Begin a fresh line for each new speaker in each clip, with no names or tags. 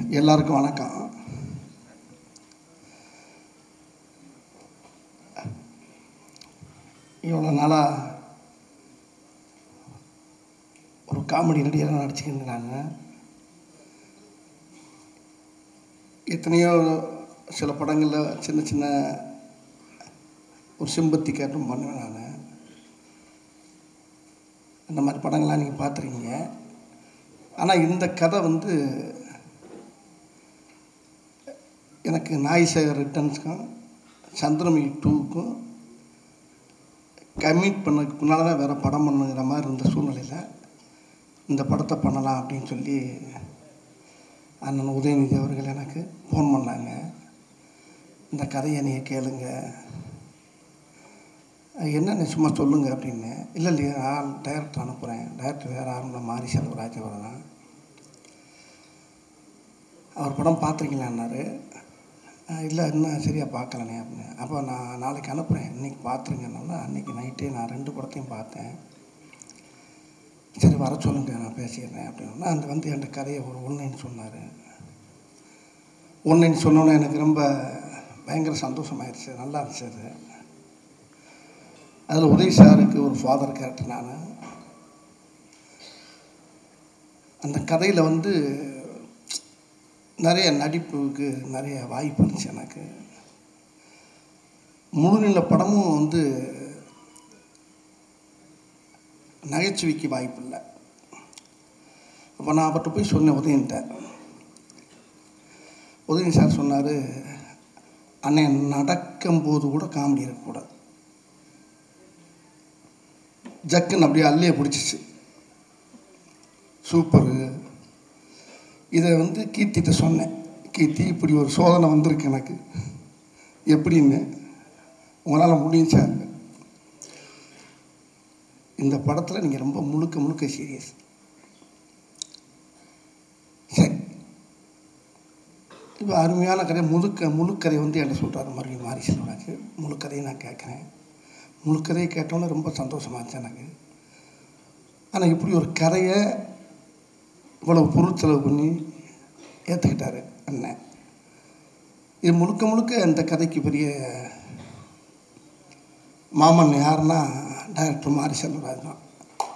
எல்லாருக்கும் வணக்கம் இவ்வளோ நாளாக ஒரு காமெடி நடிகராக நடிச்சுக்கிட்டு நான் எத்தனையோ சில படங்களில் சின்ன சின்ன ஒரு சிம்பத்தி கேட்டும் பண்ணுவேன் நான் அந்த மாதிரி படங்கள்லாம் நீங்கள் பார்த்துருக்கீங்க ஆனால் இந்த கதை வந்து எனக்கு நாய் சேகர் ரிட்டர்ன்ஸ்க்கும் சந்திரமுகி டூக்கும் கமிட் பண்ணதுக்கு முன்னால் தான் வேறு படம் பண்ணுங்கிற மாதிரி இருந்த சூழ்நிலையில் இந்த படத்தை பண்ணலாம் அப்படின்னு சொல்லி அண்ணன் உதயநிதி அவர்கள் எனக்கு ஃபோன் பண்ணாங்க இந்த கதையை நீங்கள் கேளுங்க என்னென்ன சும்மா சொல்லுங்க அப்படின்னு இல்லை இல்லையா ஆள் டைரக்டர் அனுப்புகிறேன் டைரக்டர் வேறு யாரும் இல்லை மாரி செல்வராஜ் அவர் தான் அவர் படம் பார்த்துருக்கீங்களான்னாரு இல்லை இன்னும் சரியாக பார்க்கலனே அப்படின்னு அப்போ நான் நாளைக்கு அனுப்புகிறேன் இன்றைக்கி பார்த்துருங்கனால அன்றைக்கி நைட்டே நான் ரெண்டு படத்தையும் பார்த்தேன் சரி வர சொல்லுங்க நான் பேசிடுறேன் அப்படின்னா அந்த வந்து என்கிட்ட கதையை ஒரு ஒன்லைன் சொன்னார் ஒன்லைன் சொன்னோன்னே எனக்கு ரொம்ப பயங்கர சந்தோஷமாயிருச்சு நல்லா இருந்துச்சு அது அதில் உதய் சாருக்கு ஒரு ஃபாதர் கேரக்டர் நான் அந்த கதையில் வந்து நிறைய நடிப்புக்கு நிறைய வாய்ப்பு இருந்துச்சு எனக்கு முழுநில படமும் வந்து நகைச்சுவைக்கு வாய்ப்பு இல்லை அப்போ நான் அவர்கிட்ட போய் சொன்னேன் உதயன்ட்ட உதயன் சார் சொன்னார் அண்ணன் நடக்கும்போது கூட காமெடி இருக்கக்கூடாது ஜக்குன்னு அப்படியே அல்லையே பிடிச்சிச்சு சூப்பரு இதை வந்து கீர்த்திட்ட சொன்னேன் கீர்த்தி இப்படி ஒரு சோதனை வந்திருக்கு எனக்கு எப்படின்னு உங்களால் முடியும் சார் இந்த படத்தில் நீங்கள் ரொம்ப முழுக்க முழுக்க சீரியஸ் சரி இப்போ அருமையான கதை முழுக்க முழுக்கதை வந்து என்ன சொல்கிறாரு மறுபடியும் மாறி செல்வராஜ் முழுக்கதையை நான் கேட்குறேன் முழுக்கதையை கேட்டோன்னே ரொம்ப சந்தோஷமாக இருந்துச்சு எனக்கு ஆனால் இப்படி ஒரு கதையை இவ்வளவு பொருட்செலவு பண்ணி ஏற்றுக்கிட்டாரு அண்ணன் இது முழுக்க முழுக்க இந்த கதைக்கு பெரிய மாமன் யாருன்னா டைரக்டர் மாரி செல்வராஜ் தான்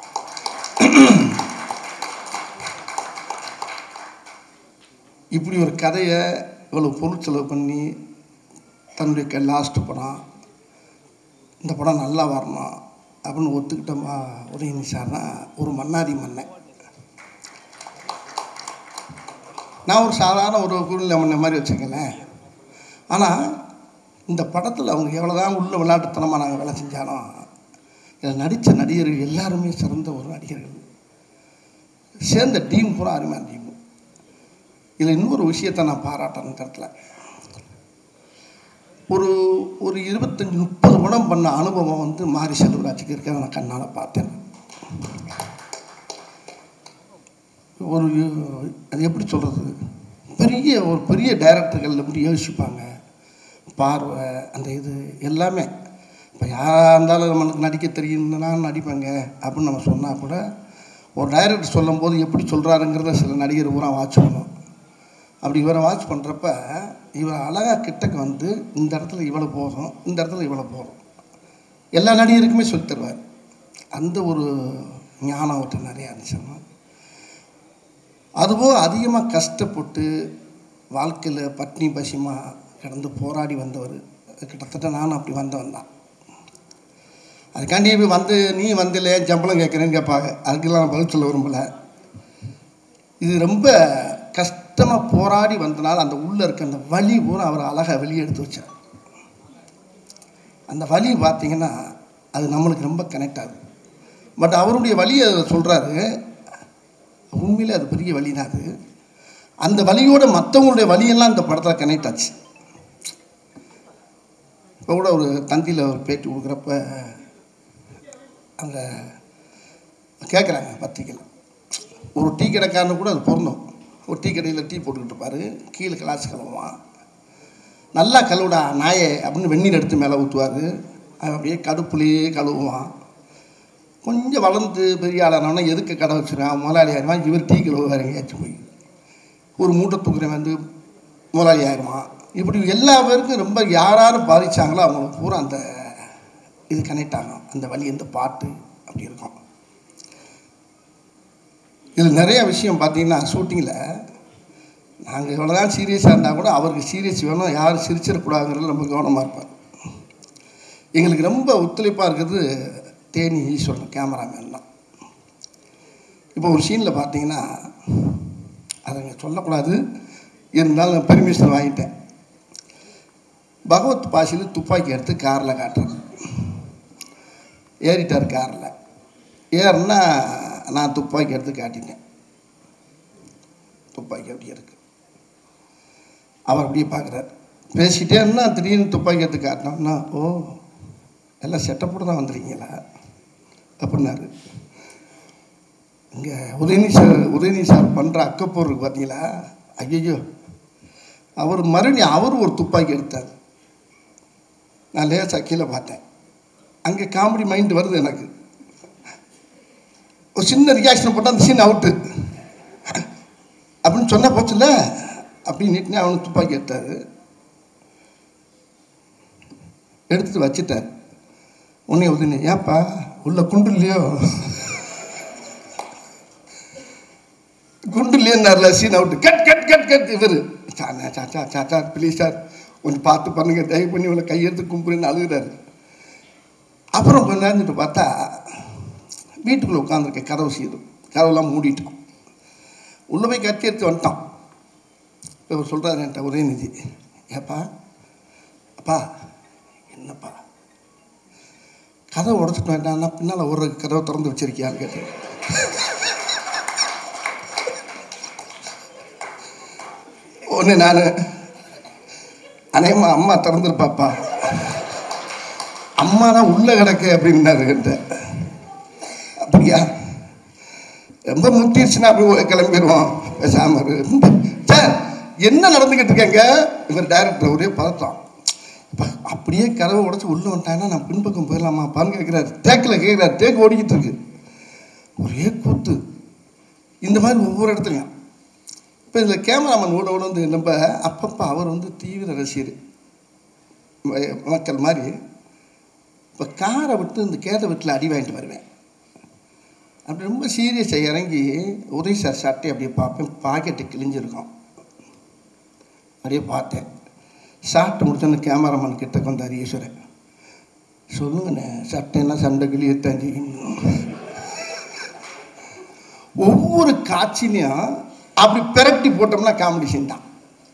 இப்படி ஒரு கதையை இவ்வளோ பொருட்செலவு பண்ணி தன்னுடைய க லாஸ்ட்டு படம் இந்த படம் நல்லா வரணும் அப்படின்னு ஒத்துக்கிட்டோமா உதயநிதி சார்னா ஒரு மன்னாதி மன்னன் நான் ஒரு சாதாரண ஒரு குழுநிலை மன்ன மாதிரி வச்சுக்கலேன் ஆனால் இந்த படத்தில் அவங்க எவ்வளோ தான் உள்ள விளையாட்டுத்தனமாக நாங்கள் வேலை செஞ்சாலும் இதில் நடித்த நடிகர்கள் எல்லாருமே சிறந்த ஒரு நடிகர்கள் சேர்ந்த டீம் பூரா அருமையான டீம் இதில் இன்னொரு விஷயத்தை நான் பாராட்டணும் இந்த இடத்துல ஒரு ஒரு இருபத்தஞ்சி முப்பது படம் பண்ண அனுபவம் வந்து மாரி செல்வராஜுக்கு இருக்கிறத நான் கண்ணால் பார்த்தேன் ஒரு அது எப்படி சொல்கிறது பெரிய ஒரு பெரிய டைரக்டர்கள் எப்படி யோசிப்பாங்க பார்வை அந்த இது எல்லாமே இப்போ யாராக இருந்தாலும் நம்மளுக்கு நடிக்க தெரியும்னா நடிப்பேங்க அப்படின்னு நம்ம சொன்னால் கூட ஒரு டைரக்டர் சொல்லும்போது எப்படி சொல்கிறாருங்கிறத சில நடிகர் பூரா வாட்ச் பண்ணணும் அப்படி இவரை வாட்ச் பண்ணுறப்ப இவர் அழகாக கிட்டக்கு வந்து இந்த இடத்துல இவ்வளோ போதும் இந்த இடத்துல இவ்வளோ போதும் எல்லா நடிகருக்குமே சொல்லித் தருவார் அந்த ஒரு ஞானம் அவர்கிட்ட நிறையா இருந்துச்சுன்னா அதுவும் அதிகமாக கஷ்டப்பட்டு வாழ்க்கையில் பட்னி பசிமாக கிடந்து போராடி வந்தவர் கிட்டத்தட்ட நானும் அப்படி வந்தவன் தான் அதுக்காண்டி இப்போ வந்து நீ வந்தில்ல சம்பளம் கேட்குறேன்னு கேட்பாங்க அதுக்கெல்லாம் நான் பதில் சொல்ல விரும்பலை இது ரொம்ப கஷ்டமாக போராடி வந்தனால அந்த உள்ளே இருக்க அந்த வலி பூரா அவர் அழகாக வெளியே எடுத்து வச்சார் அந்த வலி பார்த்தீங்கன்னா அது நம்மளுக்கு ரொம்ப கனெக்ட் ஆகுது பட் அவருடைய வழியை சொல்கிறாரு உண்மையிலே அது பெரிய வழி தான் அது அந்த வழியோட மற்றவங்களுடைய வழியெல்லாம் இந்த படத்தில் கனெக்ட் ஆச்சு இப்போ கூட ஒரு தந்தியில் ஒரு பேட்டி கொடுக்குறப்ப அந்த கேட்குறாங்க பத்திரிக்கையில் ஒரு டீ கடைக்காரனு கூட அது பொருந்தும் ஒரு டீ கடையில் டீ போட்டுக்கிட்டு இருப்பார் கீழே கிளாஸ் கழுவுவான் நல்லா கழுவுடா நாயே அப்படின்னு வெந்நீர் எடுத்து மேலே ஊற்றுவார் அப்படியே கடுப்புலேயே கழுவுவான் கொஞ்சம் வளர்ந்து பெரிய ஆளானவனா எதுக்கு கடை வச்சுருக்கான் முதலாளி ஆயிடுவான் இவர் டீ கழுவுவார் எங்கேயாச்சும் போய் ஒரு மூட்டை தூக்குறவன் வந்து முதலாளி ஆயிடுவான் இப்படி எல்லா பேருக்கும் ரொம்ப யார் யார் பாதிச்சாங்களோ அவங்களுக்கு பூரா அந்த இது கனெக்ட் ஆகும் அந்த வழி அந்த பாட்டு அப்படி இருக்கும் இதில் நிறைய விஷயம் பார்த்தீங்கன்னா ஷூட்டிங்கில் நாங்கள் எவ்வளோதான் சீரியஸாக இருந்தால் கூட அவருக்கு சீரியஸ் வேணும் யாரும் சிரிச்சிடக்கூடாதுங்கிறது ரொம்ப கவனமாக இருப்பார் எங்களுக்கு ரொம்ப ஒத்துழைப்பாக இருக்கிறது தேனி ஈஸ்வரன் கேமராமேன் தான் இப்போ ஒரு சீனில் பார்த்தீங்கன்னா அதை இங்கே சொல்லக்கூடாது இருந்தாலும் பெர்மிஷன் வாங்கிட்டேன் பகவத் பாஷையில் துப்பாக்கி எடுத்து காரில் காட்டுறேன் ஏறிட்டார் காரில் ஏறுனா நான் துப்பாக்கி எடுத்து காட்டிட்டேன் துப்பாக்கி அப்படியே இருக்கு அவர் அப்படியே பார்க்குறாரு பேசிட்டே இருந்தா திடீர்னு துப்பாக்கி எடுத்து காட்டினோம்னா ஓ எல்லாம் செட்டப்போட தான் வந்துருக்கீங்களா அப்படின்னாரு இங்கே உதயநிதி சார் உதயநிதி சார் பண்ணுற அக்கப்போர் இருக்கு பார்த்தீங்களா ஐயோ அவர் மறுபடியும் அவர் ஒரு துப்பாக்கி எடுத்தார் நான் லேசாக கீழே பார்த்தேன் அங்கே காமெடி மைண்ட் வருது எனக்கு ஒரு சின்ன ரியாக்ஷன் போட்டால் அந்த சீன் அவுட்டு அப்படின்னு சொன்ன போச்சுல அப்படின்னு நீட்டினே அவனுக்கு துப்பாக்கி எடுத்தார் எடுத்துட்டு வச்சுட்டார் உன்னை உதனி ஏப்பா உள்ள குண்டு இல்லையோ குண்டு இல்லையன்னார்ல scene out cut cut cut cut இவர் சார் சாச்சா சாச்சா ப்ளீஸ் சார் கொஞ்சம் பார்த்து பண்ணுங்க தயவு பண்ணி இவளை கையெடுத்து கும்பிடுன்னு அழுகுறாரு அப்புறம் கொஞ்ச நேரத்துட்டு பார்த்தா வீட்டுக்குள்ளே உட்காந்துருக்கேன் கதவு சீரும் கதவுலாம் மூடிட்டோம் உள்ளே போய் கத்தி எடுத்து வந்துட்டோம் இப்போ இவர் சொல்கிறாரு என்கிட்ட உதயநிதி ஏப்பா அப்பா என்னப்பா கதவை உடச்சிட்டு வேண்டாம்னா பின்னால் ஒரு கதவை திறந்து வச்சிருக்கியான்னு கேட்டு ஒன்று நான் அநேகமாக அம்மா திறந்துருப்பாப்பா அம்மா தான் உள்ளே கிடக்கு அப்படின்னாரு என்கிட்ட அப்படியா ரொம்ப முட்டிருச்சுன்னா அப்படி கிளம்பிடுவோம் பேசாம இரு சார் என்ன நடந்துக்கிட்டு இருக்கேங்க இவர் டைரக்டர் ஒரே பதட்டம் இப்போ அப்படியே கதவை உடச்சி உள்ளே வந்துட்டாங்கன்னா நான் பின்பக்கம் போயிடலாமா பான்னு கேட்குறாரு தேக்கில் கேட்குறாரு தேக்கு ஓடிக்கிட்டு இருக்கு ஒரே கூத்து இந்த மாதிரி ஒவ்வொரு இடத்துலையும் இப்போ இதில் கேமராமேன் ஓட ஓட வந்து நம்ம அப்பப்போ அவர் வந்து தீவிர ரசிகர் ம- மக்கள் மாதிரி இப்போ காரை விட்டு இந்த கேதை வீட்டில் அடி வாங்கிட்டு வருவேன் அப்படி ரொம்ப சீரியஸாக இறங்கி உதவி சார் சட்டை அப்படியே பார்ப்பேன் பாக்கெட்டு கிழிஞ்சிருக்கும் அப்படியே பார்த்தேன் ஷார்ட் முடிச்சோன்னு கேமராமேன் கிட்ட கொண்டார் ஈஸ்வரன் சொல்லுங்கண்ணே சட்டைன்னா சண்டை கிளியத்தான் செய்யணும் ஒவ்வொரு காட்சிலையும் அப்படி பிரட்டி போட்டோம்னா காமெடி சீன் தான்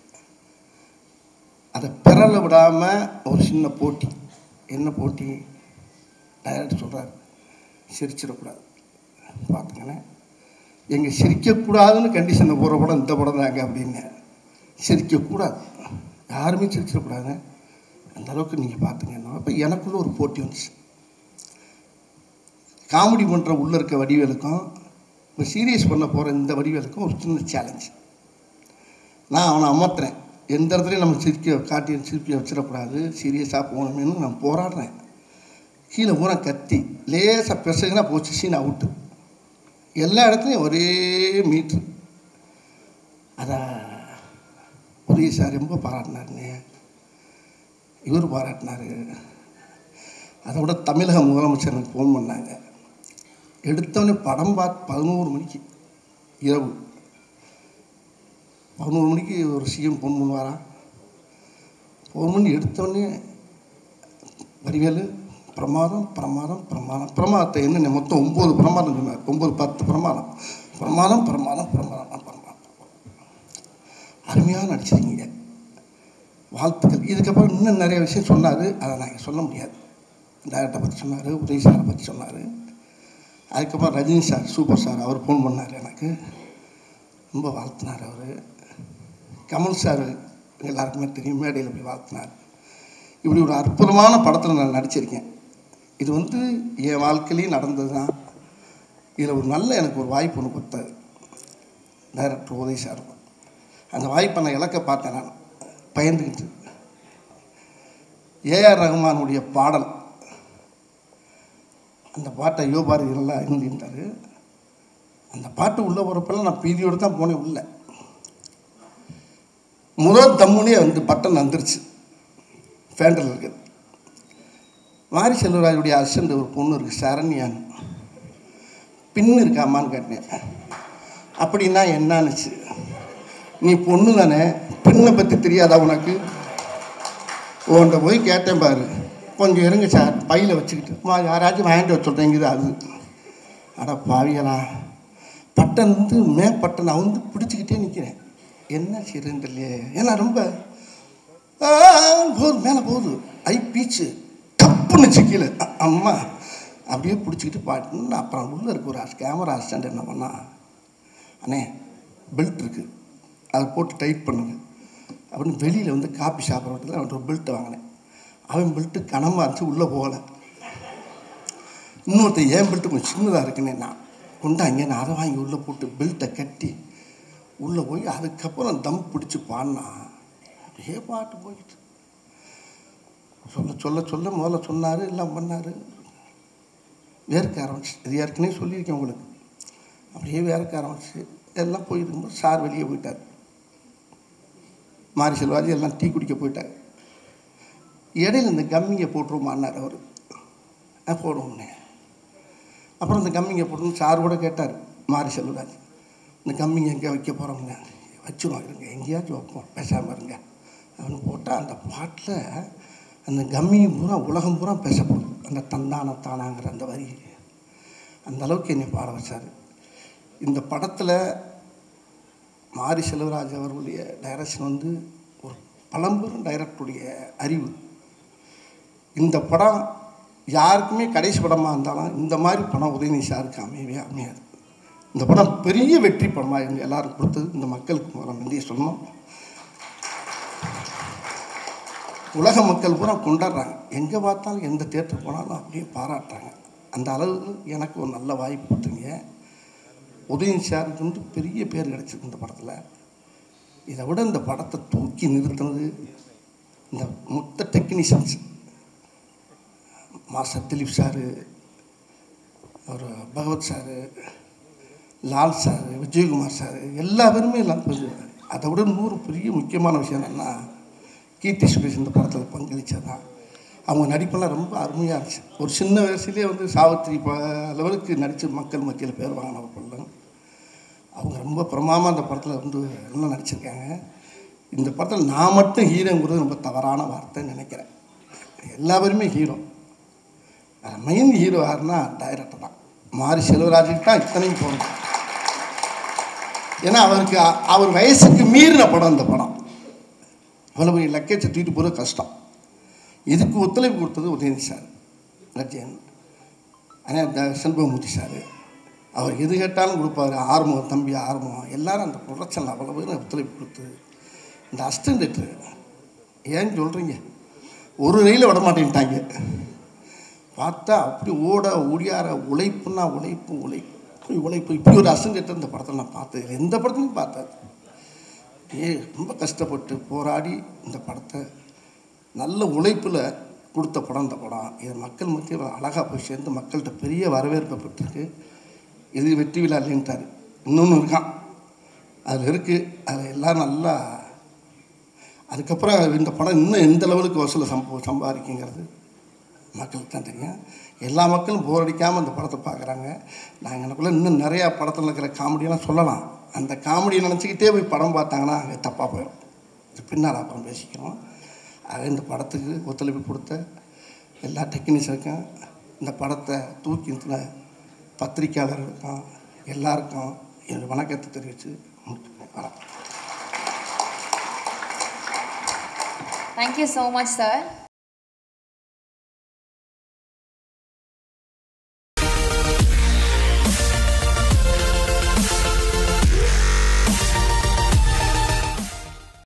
அதை பிறல விடாமல் ஒரு சின்ன போட்டி என்ன போட்டி டைரக்டர் சொல்கிறார் சிரிச்சிடக்கூடாது பார்த்துங்களேன் எங்கள் சிரிக்கக்கூடாதுன்னு கண்டிஷனில் போகிற படம் இந்த படம் தாங்க அப்படின்னு சிரிக்கக்கூடாது யாருமே சிரிச்சிடக்கூடாது அந்த அளவுக்கு நீங்கள் பார்த்துங்க அப்போ எனக்குள்ள ஒரு போட்டி வந்துச்சு காமெடி பண்ணுற உள்ளே இருக்க வடிவேலுக்கும் இப்போ சீரியஸ் பண்ண போகிற இந்த வடிவேலுக்கும் ஒரு சின்ன சேலஞ்ச் நான் அவனை அமர்த்துறேன் எந்த இடத்துலையும் நம்ம சிரிக்க காட்டி சிரிப்பி வச்சிடக்கூடாது சீரியஸாக போகணுமேனு நான் போராடுறேன் கீழே பூரா கத்தி லேசாக பெருசுனா போச்சு சீன் அவுட்டு எல்லா இடத்துலையும் ஒரே மீட்ரு அதை உதவி சார் ரொம்ப பாராட்டினாருங்க இவர் பாராட்டினாரு அதை விட தமிழக முதலமைச்சர் எனக்கு ஃபோன் பண்ணாங்க எடுத்தோடனே படம் பார்த்து பதினோரு மணிக்கு இரவு பதினோரு மணிக்கு ஒரு சிஎம் ஃபோன் பண்ணுவாரா ஃபோன் பண்ணி எடுத்தோடனே வடிவேலு பிரமாதம் பிரமாதம் பிரமாதம் பிரமாதத்தை என்னென்ன மொத்தம் ஒம்பது பிரமாதம் சொன்னார் ஒம்பது பத்து பிரமாதம் பிரமாதம் பிரமாதம் பிரமாதம் பிரமாதம் அருமையாக நடிச்சிருக்கீங்க வாழ்த்துக்கள் இதுக்கப்புறம் இன்னும் நிறைய விஷயம் சொன்னார் அதை நான் சொல்ல முடியாது டேரக்டரை பற்றி சொன்னார் உதய் சாரை பற்றி சொன்னார் அதுக்கப்புறம் ரஜினி சார் சூப்பர் சார் அவர் ஃபோன் பண்ணார் எனக்கு ரொம்ப வாழ்த்தினார் அவர் கமல் சார் எல்லாருக்குமே தெரியும் மேடையில் போய் வாழ்த்தினார் இப்படி ஒரு அற்புதமான படத்தில் நான் நடிச்சிருக்கேன் இது வந்து என் வாழ்க்கையிலையும் நடந்தது தான் இதில் ஒரு நல்ல எனக்கு ஒரு வாய்ப்பு ஒன்று கொடுத்தாரு டைரக்டர் உதய் சார் அந்த வாய்ப்பை நான் இழக்க பார்த்தேன் நான் பயந்துக்கிட்டு ஏஆர் ரஹ்மானுடைய பாடல் அந்த பாட்டை யோபாரதி நல்லா எழுதிட்டாரு அந்த பாட்டு உள்ளே போகிறப்பெல்லாம் நான் பீதியோடு தான் போனேன் உள்ள முதல் தம்முனே வந்து பட்டன் வந்துருச்சு ஃபேண்டில் இருக்குது மாரி செல்வராஜுடைய அசிஸ்டண்ட் ஒரு பொண்ணு இருக்குது சரண்யான் பின்னு இருக்காமான்னு கேட்டேன் அப்படின்னா என்னானுச்சு நீ பொண்ணு தானே பின்னை பற்றி தெரியாதா உனக்கு உன்கிட்ட போய் கேட்டேன் பாரு கொஞ்சம் இருங்க சார் பையில் வச்சுக்கிட்டு வா யாராச்சும் வாங்கிட்டு வர சொல்கிறேங்குது அது அட பாவியலா பட்டன் வந்து மே பட்டன் நான் வந்து பிடிச்சிக்கிட்டே நிற்கிறேன் என்ன செய்யறதுன்னு தெரியலையே ஏன்னா ரொம்ப ஆ, போகுது மேலே போகுது ஐ பீச்சு டப்புன்னு கீழே அ- அம்மா அப்படியே பிடிச்சிக்கிட்டு பாட்டுன்னு அப்புறம் உள்ளே இருக்க ஒரு கேமரா அசிஸ்டண்ட் என்ன பண்ணா அண்ணே பெல்ட் இருக்குது அதை போட்டு டைட் பண்ணுங்க அப்படின்னு வெளியில் வந்து காப்பி சாப்பிட்றதுல அவன் ஒரு பெல்ட் வாங்கினேன் அவன் பெல்ட்டு கனமாக இருந்துச்சு உள்ளே போகலை இன்னொருத்தன் என் பெல்ட்டு கொஞ்சம் சின்னதாக இருக்குன்னே நான் கொண்டாங்க நான் அதை வாங்கி உள்ளே போட்டு பெல்ட்டை கட்டி உள்ளே போய் அதுக்கப்புறம் தம் பிடிச்சி பாடினா அப்படியே பாட்டு போயிட்டு சொல்ல சொல்ல சொல்ல முதல்ல சொன்னார் எல்லாம் பண்ணார் வேர்க்க ஆரம்பிச்சு இது ஏற்கனவே சொல்லியிருக்கேன் உங்களுக்கு அப்படியே வேர்க்க ஆரம்பிச்சு எல்லாம் போயிருக்கும்போது சார் வெளியே போயிட்டார் மாரி செல்வாஜி எல்லாம் டீ குடிக்க போயிட்டார் இடையில இந்த கம்மிங்க போட்டுருமான்னார் அவர் ஆ போடுவோம்னே அப்புறம் இந்த கம்மிங்க போடணும் சார் கூட கேட்டார் மாரி செல்வராஜ் இந்த கம்மிங்க எங்கே வைக்க போகிறோம்ங்க வச்சுருவோம் இருங்க எங்கேயாச்சும் வைப்போம் பேசாமல் இருங்க அவனு போட்டால் அந்த பாட்டில் அந்த கம்மியும் பூரா உலகம் பூரா பேசப்படும் அந்த தந்தான தானாங்கிற அந்த வரி அந்த அளவுக்கு என்னை பாட வச்சார் இந்த படத்தில் மாரி செல்வராஜ் அவர்களுடைய டைரக்ஷன் வந்து ஒரு பழம்பெரும் டைரக்டருடைய அறிவு இந்த படம் யாருக்குமே கடைசி படமாக இருந்தாலும் இந்த மாதிரி படம் உதயநிதி சாருக்கு அமையவே அமையாது இந்த படம் பெரிய வெற்றி படமாக எங்கள் எல்லாரும் கொடுத்தது இந்த மக்களுக்கு முதல்ல நன்றியை சொல்லணும் உலக மக்கள் பூரா கொண்டாடுறாங்க எங்கே பார்த்தாலும் எந்த தேட்டர் போனாலும் அப்படியே பாராட்டுறாங்க அந்த அளவுக்கு எனக்கு ஒரு நல்ல வாய்ப்பு கொடுத்தீங்க உதயநிதி சாருக்கு வந்து பெரிய பேர் கிடச்சிருக்கு இந்த படத்தில் இதை விட இந்த படத்தை தூக்கி நிறுத்தினது இந்த மொத்த டெக்னீஷியன்ஸ் மாஸ்டர் திலீப் சாரு அவர் Bhagwat sir Lal sir Vijayakumar sir எல்லா பேருமே எல்லாம் கொஞ்சம் அதை விட நூறு பெரிய முக்கியமான விஷயம் என்னென்னா கீர்த்தி சுரேஷ் இந்த படத்தில் பங்களிச்சதான் அவங்க நடிப்பெல்லாம் ரொம்ப அருமையாக இருந்துச்சு ஒரு சின்ன வயசுலேயே வந்து சாவித்திரி ப லெவலுக்கு நடித்து மக்கள் மத்தியில் பேர் வாங்கின ஒரு பொண்ணு அவங்க ரொம்ப பிரமாமா அந்த படத்தில் வந்து நல்லா நடிச்சிருக்காங்க இந்த படத்தில் நான் மட்டும் ஹீரோங்கிறது ரொம்ப தவறான வார்த்தைன்னு நினைக்கிறேன் எல்லா பேருமே ஹீரோ மெயின் ஹீரோ யாருன்னா டைரக்டர் தான் மாரி செல்வராஜுக்கு தான் இத்தனையும் போகணும் ஏன்னா அவருக்கு அ- அவர் வயசுக்கு மீறின படம் இந்த படம் அவ்வளோ பெரிய லக்கேஜை தூக்கிட்டு போகிறது கஷ்டம் இதுக்கு ஒத்துழைப்பு கொடுத்தது உதயநிதி சார் ரஜன் ஆனால் இந்த செல்வமூர்த்தி சார் அவர் எது கேட்டாலும் கொடுப்பாரு ஆறுமுகம் தம்பி ஆறுமுகம் எல்லாரும் அந்த ப்ரொடக்ஷனில் அவ்வளோ பேரும் ஒத்துழைப்பு கொடுத்து இந்த அஸ்டன்ட் ஏன் சொல்கிறீங்க ஒரு ரயில விட மாட்டேன்ட்டாங்க பார்த்தா அப்படி ஓட ஓடியார உழைப்புன்னா உழைப்பு உழைப்பு உழைப்பு இப்படி ஒரு அசங்கத்தை இந்த படத்தில் நான் பார்த்தது இல்லை. எந்த படத்துலையும் பார்த்தது ஏ ரொம்ப கஷ்டப்பட்டு போராடி இந்த படத்தை நல்ல உழைப்பில் கொடுத்த படம் இந்த படம் இது மக்கள் மத்தியில் அழகாக போய் சேர்ந்து மக்கள்கிட்ட பெரிய வரவேற்பை பெற்றிருக்கு இது வெற்றி விழா இல்லைன்ட்டார் இன்னொன்று இருக்கான் அதில் இருக்குது அதில் எல்லாம் நல்லா அதுக்கப்புறம் இந்த படம் இன்னும் எந்த லெவலுக்கு வசூலை சம்ப சம்பாதிக்குங்கிறது மக்களுக்கு தான் தெரியும் எல்லா மக்களும் போர் அடிக்காமல் அந்த படத்தை பார்க்குறாங்க நாங்கள் எனக்குள்ளே இன்னும் நிறையா படத்தில் இருக்கிற காமெடியெல்லாம் சொல்லலாம் அந்த காமெடியை நினச்சிக்கிட்டே போய் படம் பார்த்தாங்கன்னா அங்கே தப்பாக போயிடும் இது பின்னால் அப்புறம் பேசிக்கிறோம் ஆக இந்த படத்துக்கு ஒத்துழைப்பு கொடுத்த எல்லா டெக்னீஷியனுக்கும் இந்த படத்தை தூக்கி நிறுத்தின பத்திரிக்கையாளர்களுக்கும் எல்லாருக்கும் என்னுடைய வணக்கத்தை தெரிவித்து வணக்கம்
Thank you so much, sir.